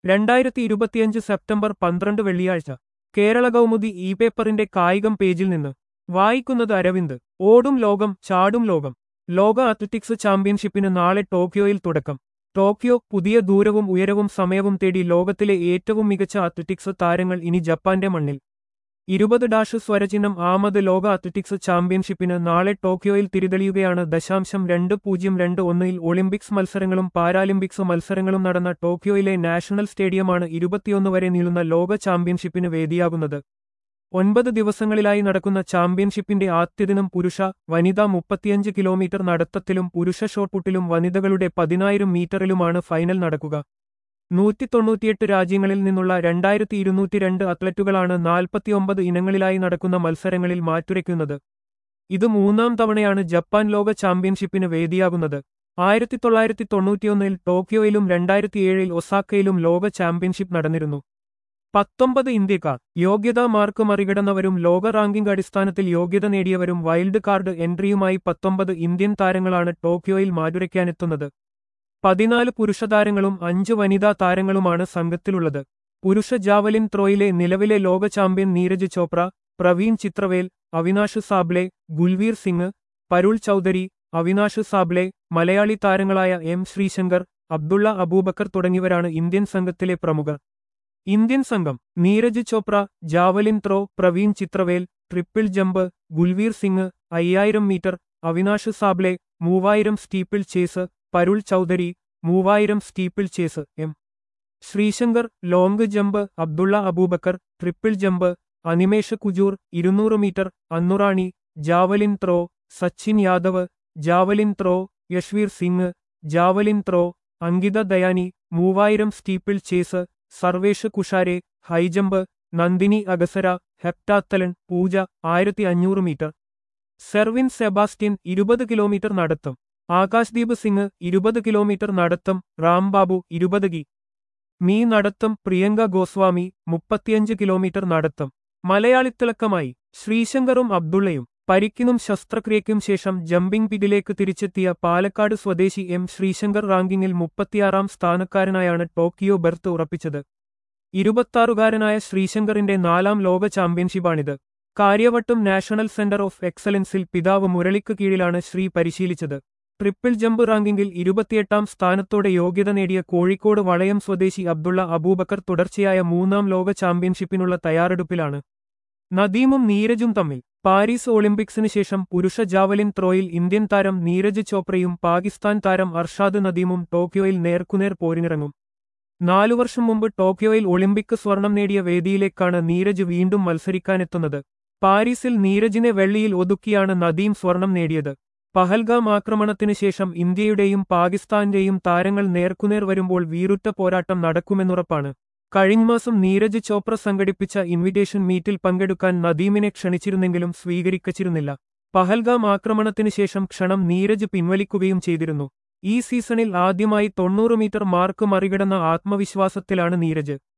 രണ്ടായിരത്തി ഇരുപത്തിയഞ്ച് സെപ്റ്റംബർ പന്ത്രണ്ട് വെള്ളിയാഴ്ച കേരള കൗമുദി ഇ പേപ്പറിന്റെ കായികം പേജിൽ നിന്ന് വായിക്കുന്നത് അരവിന്ദ് ഓടും ലോകം ചാടും ലോകം ലോക അത്ലറ്റിക്സ് ചാമ്പ്യൻഷിപ്പിന് നാളെ ടോക്കിയോയിൽ തുടക്കം ടോക്കിയോ പുതിയ ദൂരവും ഉയരവും സമയവും തേടി ലോകത്തിലെ ഏറ്റവും മികച്ച അത്ലറ്റിക്സ് താരങ്ങൾ ഇനി ജപ്പാന്റെ മണ്ണിൽ ഇരുപത് ഡാഷ് സ്വരചിഹ്നം ആമത് ലോക അത്ലറ്റിക്സ് ചാമ്പ്യൻഷിപ്പിന് നാളെ ടോക്കിയോയിൽ തിരിതെളിയുകയാണ് ദശാംശം രണ്ട് പൂജ്യം രണ്ട് ഒന്നിൽ ഒളിമ്പിക്സ് മത്സരങ്ങളും പാരാലിമ്പിക്സ് മത്സരങ്ങളും നടന്ന ടോക്കിയോയിലെ നാഷണൽ സ്റ്റേഡിയമാണ് ഇരുപത്തിയൊന്ന് വരെ നീളുന്ന ലോക ചാമ്പ്യൻഷിപ്പിന് വേദിയാകുന്നത് ഒൻപത് ദിവസങ്ങളിലായി നടക്കുന്ന ചാമ്പ്യൻഷിപ്പിന്റെ ആദ്യദിനം പുരുഷ വനിതാ മുപ്പത്തിയഞ്ച് കിലോമീറ്റർ നടത്തത്തിലും പുരുഷ ഷോട്ട്പുട്ടിലും വനിതകളുടെ പതിനായിരം മീറ്ററിലുമാണ് ഫൈനൽ നടക്കുക നൂറ്റി തൊണ്ണൂറ്റിയെട്ട് രാജ്യങ്ങളിൽ നിന്നുള്ള രണ്ടായിരത്തി ഇരുന്നൂറ്റി രണ്ട് അത്ലറ്റുകളാണ് നാൽപ്പത്തിയൊമ്പത് ഇനങ്ങളിലായി നടക്കുന്ന മത്സരങ്ങളിൽ മാറ്റുരയ്ക്കുന്നത് ഇത് മൂന്നാം തവണയാണ് ജപ്പാൻ ലോക ചാമ്പ്യൻഷിപ്പിന് വേദിയാകുന്നത് ആയിരത്തി തൊള്ളായിരത്തി തൊണ്ണൂറ്റിയൊന്നിൽ ടോക്കിയോയിലും രണ്ടായിരത്തിയേഴിൽ ഒസാക്കയിലും ലോക ചാമ്പ്യൻഷിപ്പ് നടന്നിരുന്നു പത്തൊമ്പത് ഇന്ത്യക്കാർ യോഗ്യതാ മാർക്ക് മറികടന്നവരും ലോക റാങ്കിംഗ് അടിസ്ഥാനത്തിൽ യോഗ്യത നേടിയവരും വൈൽഡ് കാർഡ് എൻട്രിയുമായി പത്തൊമ്പത് ഇന്ത്യൻ താരങ്ങളാണ് ടോക്കിയോയിൽ മാറ്റുരയ്ക്കാനെത്തുന്നത് പതിനാല് പുരുഷ താരങ്ങളും അഞ്ച് വനിതാ താരങ്ങളുമാണ് സംഘത്തിലുള്ളത് പുരുഷ ജാവലിൻ ത്രോയിലെ നിലവിലെ ലോക ചാമ്പ്യൻ നീരജ് ചോപ്ര പ്രവീൺ ചിത്രവേൽ അവിനാഷ് സാബ്ലെ ഗുൽവീർ സിംഗ് പരുൾ ചൌധരി അവിനാഷ് സാബ്ലെ മലയാളി താരങ്ങളായ എം ശ്രീശങ്കർ അബ്ദുള്ള അബൂബക്കർ തുടങ്ങിയവരാണ് ഇന്ത്യൻ സംഘത്തിലെ പ്രമുഖർ ഇന്ത്യൻ സംഘം Neeraj Chopra javelin throw Praveen Chithravel triple jump Gulveer Singh അയ്യായിരം മീറ്റർ അവിനാഷ് സാബ്ലെ മൂവായിരം സ്റ്റീപ്പിൾ ചേസ് പരുൾ ചൌധരി മൂവായിരം steeplechase M Sreeshankar long jump Abdulla Aboobacker triple jump Animesh Kujur ഇരുന്നൂറ് metre Annurani javelin throw Sachin Yadav javelin throw Yashvir Singh javelin throw Ankita Dhyani മൂവായിരം steeplechase Sarvesh Kushare high jump Nandini Agasara heptathlon Pooja ആയിരത്തി അഞ്ഞൂറ് മീറ്റർ സെർവിൻ സെബാസ്റ്റ്യൻ ഇരുപത് കിലോമീറ്റർ നടത്തും ആകാശ്ദീപ് സിംഗ് ഇരുപത് കിലോമീറ്റർ നടത്തം റാംബാബു ഇരുപത് ഗി മീ നടത്തം പ്രിയങ്ക ഗോസ്വാമി മുപ്പത്തിയഞ്ച് കിലോമീറ്റർ നടത്തം മലയാളിത്തിളക്കമായി ശ്രീശങ്കറും അബ്ദുള്ളയും പരിക്കിനും ശസ്ത്രക്രിയയ്ക്കും ശേഷം ജമ്പിംഗ് പിഗിലേക്ക് തിരിച്ചെത്തിയ പാലക്കാട് സ്വദേശി എം ശ്രീശങ്കർ റാങ്കിങ്ങിൽ മുപ്പത്തിയാറാം സ്ഥാനക്കാരനായാണ് ടോക്കിയോ ബെർത്ത് ഉറപ്പിച്ചത് ഇരുപത്താറുകാരനായ ശ്രീശങ്കറിന്റെ നാലാം ലോക ചാമ്പ്യൻഷിപ്പാണിത് കാര്യവട്ടം നാഷണൽ സെന്റർ ഓഫ് എക്സലൻസിൽ പിതാവ് മുരളിക്ക് കീഴിലാണ് ശ്രീ പരിശീലിച്ചത് ട്രിപ്പിൾ ജമ്പ് റാങ്കിങ്ങിൽ ഇരുപത്തിയെട്ടാം സ്ഥാനത്തോടെ യോഗ്യത നേടിയ കോഴിക്കോട് വളയം സ്വദേശി അബ്ദുള്ള അബൂബക്കർ തുടർച്ചയായ മൂന്നാം ലോക ചാമ്പ്യൻഷിപ്പിനുള്ള തയ്യാറെടുപ്പിലാണ് നദീമും നീരജും തമ്മിൽ പാരീസ് ഒളിമ്പിക്സിന് ശേഷം പുരുഷ ജാവലിൻ ത്രോയിൽ ഇന്ത്യൻ താരം നീരജ് ചോപ്രയും പാകിസ്ഥാൻ താരം അർഷാദ് നദീമും ടോക്കിയോയിൽ നേർക്കുനേർ പോരിനിറങ്ങും നാലു വർഷം മുമ്പ് ടോക്കിയോയിൽ ഒളിമ്പിക് സ്വർണം നേടിയ വേദിയിലേക്കാണ് നീരജ് വീണ്ടും മത്സരിക്കാനെത്തുന്നത് പാരീസിൽ നീരജിനെ വെള്ളിയിൽ ഒതുക്കിയാണ് നദീം സ്വർണം നേടിയത് പഹൽഗാം ആക്രമണത്തിന് ശേഷം ഇന്ത്യയുടെയും പാകിസ്ഥാന്റെയും താരങ്ങൾ നേർക്കുനേർ വരുമ്പോൾ വീറുറ്റ പോരാട്ടം നടക്കുമെന്നുറപ്പാണ് കഴിഞ്ഞമാസം നീരജ് ചോപ്ര സംഘടിപ്പിച്ച ഇൻവിറ്റേഷൻ മീറ്റിൽ പങ്കെടുക്കാൻ നദീമിനെ ക്ഷണിച്ചിരുന്നെങ്കിലും സ്വീകരിക്കച്ചിരുന്നില്ല പഹൽഗാം ആക്രമണത്തിന് ശേഷം ക്ഷണം നീരജ് പിൻവലിക്കുകയും ചെയ്തിരുന്നു ഈ സീസണിൽ ആദ്യമായി തൊണ്ണൂറ് മീറ്റർ മാർക്ക് മറികടന്ന ആത്മവിശ്വാസത്തിലാണ് നീരജ്